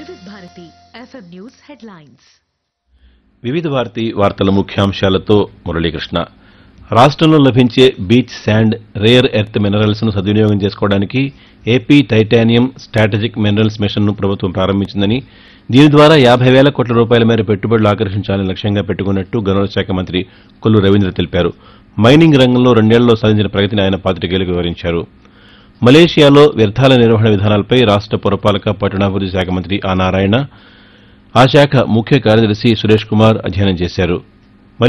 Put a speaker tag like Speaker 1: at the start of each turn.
Speaker 1: వివిధ Bharati FM news headlines
Speaker 2: వివిధ భారతి వార్తల ముఖ్యాంశాలతో మురళీకృష్ణ రాష్ట్రంలో లభించే beach sand rare earth minerals ను సద్వినియోగం చేసుకోవడానికి AP titanium strategic minerals mission ను ప్రభుత్వం ప్రారంభించిందని దీని ద్వారా యాభై వేల కోట్ల రూపాయల మేర పెట్టుబడులు ఆకర్షించాలని లక్ష్యంగా పెట్టుకున్నట్టు గనుల శాఖ మంత్రి కొల్లు రవీంద్ర తెలిపారు మైనింగ్ రంగంలో రెండేళ్లలో సాధించిన ప్రగతిని ఆయన పాతికేయులకు వివరించారు మలేషియాలో వ్యర్థాల నిర్వహణ విధానాలపై రాష్ట పురపాలక పట్టణాభివృద్ది శాఖ మంత్రి ఆ నారాయణ ఆ శాఖ ముఖ్య కార్యదర్శి సురేష్ కుమార్ అధ్యయనం చేశారు